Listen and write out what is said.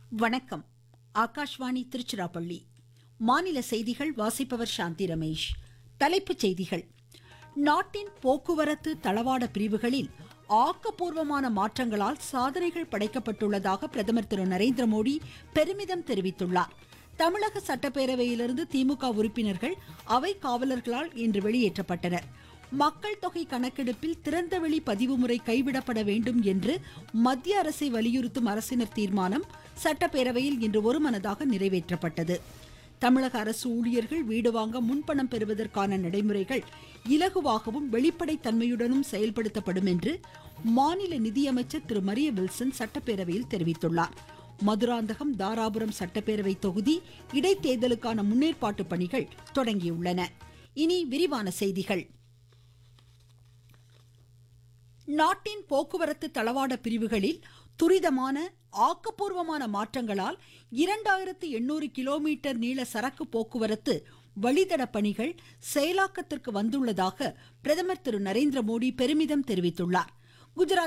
வணக்கம் ஆகாஷ்வாணி திருச்சிராப்பள்ளி மாநில செய்திகள் வாசிப்பவர் சாந்தி ரமேஷ் தலைப்புச் செய்திகள் நாட்டின் போக்குவரத்து தளவாட பிரிவுகளில் ஆக்கப்பூர்வமான மாற்றங்களால் சாதனைகள் படைக்கப்பட்டுள்ளதாக பிரதமர் திரு நரேந்திர மோடி பெருமிதம் தெரிவித்துள்ளார் தமிழக சட்டப்பேரவையிலிருந்து திமுக உறுப்பினர்கள் அவை காவலர்களால் இன்று வெளியேற்றப்பட்டனர் மக்கள் தொகை கணக்கெடுப்பில் திறந்தவெளி பதிவு முறை கைவிடப்பட வேண்டும் என்று மத்திய அரசை வலியுறுத்தும் அரசினர் தீர்மானம் சட்டப்பேரவையில் இன்று ஒருமனதாக நிறைவேற்றப்பட்டது தமிழக அரசு ஊழியர்கள் வீடு வாங்க முன்பணம் பெறுவதற்கான நடைமுறைகள் இலகுவாகவும் வெளிப்படைத் தன்மையுடனும் செயல்படுத்தப்படும் என்று மாநில நிதியமைச்சர் திரு மரிய வில்சன் சட்டப்பேரவையில் தெரிவித்துள்ளார் மதுராந்தகம் தாராபுரம் சட்டப்பேரவை தொகுதி இடைத்தேர்தலுக்கான முன்னேற்பாட்டு பணிகள் தொடங்கியுள்ளன இனி விரிவான செய்திகள் நாட்டின் போக்குவரத்து தளவாட பிரிவுகளில் துரிதமான ஆக்கப்பூர்வமான மாற்றங்களால் இரண்டாயிரத்து எண்ணூறு கிலோமீட்டர் நீள சரக்கு போக்குவரத்து வழித்தட பணிகள் செயலாக்கத்திற்கு வந்துள்ளதாக பிரதமர் திரு நரேந்திர மோடி பெருமிதம் தெரிவித்துள்ளார் குஜராத்